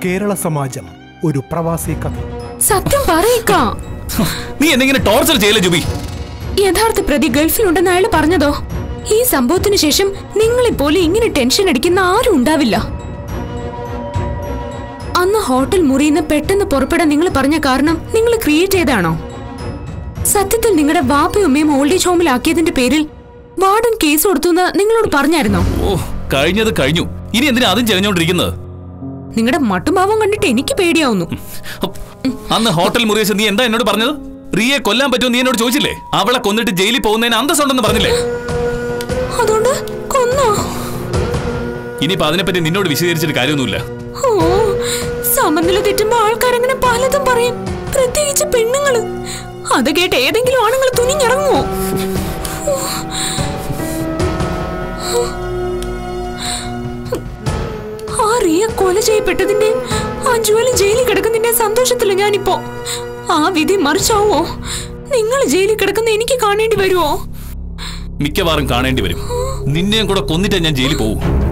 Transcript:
കേരള സമാജം ഒരു പ്രവാസി കഥ സത്യം പറയിക്കാ നീ എന്നെങ്ങനെ ടോർച്ചർ ചെയ്യല്ലേ ജുബി യഥാർത്ഥ പ്രതി ഗൾഫിലുണ്ടെന്ന് അയാൾ പറഞ്ഞതോ ഈ സംഭവത്തിന് ശേഷം നിങ്ങളെപ്പോലെ ഇങ്ങനെ ടെൻഷൻ അടിക്കുന്ന ആരും ഉണ്ടാവില്ല അന്ന് ഹോട്ടൽ മുറിയിൽ നിന്ന് പെട്ടെന്ന് പുറപ്പെടാൻ നിങ്ങൾ പറഞ്ഞ കാരണം നിങ്ങൾ ക്രിയേറ്റ് ചെയ്താണോ സത്യത്തിൽ നിങ്ങളുടെ വാപ്പയും ഉമ്മയും ഓൾഡ് ഏജ് ഹോമിലാക്കിയതിന്റെ പേരിൽ വാർഡൻ കേസ് കൊടുത്തു എന്ന് നിങ്ങളോട് പറഞ്ഞായിരുന്നോ ഓ കഴിഞ്ഞത് കഴിഞ്ഞു ഇനി എന്തിനാ അതും ചെലഞ്ഞോണ്ടിരിക്കുന്നത് നിങ്ങളുടെ മട്ടുഭാവം കണ്ടിട്ട് എനിക്ക് പേടിയാവുന്നു അന്ന് ഹോട്ടൽ മുറിയച്ച് നീ എന്താ എന്നോട് പറഞ്ഞത് റിയെ കൊല്ലാൻ പറ്റുമോ നീ എന്നോട് ചോദിച്ചില്ലേ അവളെ കൊന്നിട്ട് ജയിലിൽ പോകുന്നതിന് അന്തസ്സുണ്ടെന്ന് പറഞ്ഞില്ലേ അതുകൊണ്ട് കൊന്നോ ഇനിയിപ്പോ അതിനെപ്പറ്റി നിന്നോട് വിശദീകരിച്ചിട്ട് കാര്യമൊന്നുമില്ല ഓ സമനില തെറ്റുമ്പോ ആൾക്കാരങ്ങനെ പലതും പറയും പ്രത്യേകിച്ച് പെണ്ണുങ്ങള് അത് കേട്ട് ഏതെങ്കിലും ആണുങ്ങൾ തുനിഞ്ഞിറങ്ങുമോ ആ റിയ കൊല ചെയ്യപ്പെട്ടതിന്റെ ആ ജുവല് ജയിലിൽ കിടക്കുന്നതിന്റെ സന്തോഷത്തില് ഞാനിപ്പോ ആ വിധി മറിച്ചാവോ നിങ്ങൾ ജയിലിൽ കിടക്കുന്ന എനിക്ക് കാണേണ്ടി വരുമോ മിക്കവാറും കാണേണ്ടി വരും നിന്നെയും കൂടെ കൊന്നിട്ടേ ഞാൻ ജയിലിൽ പോവും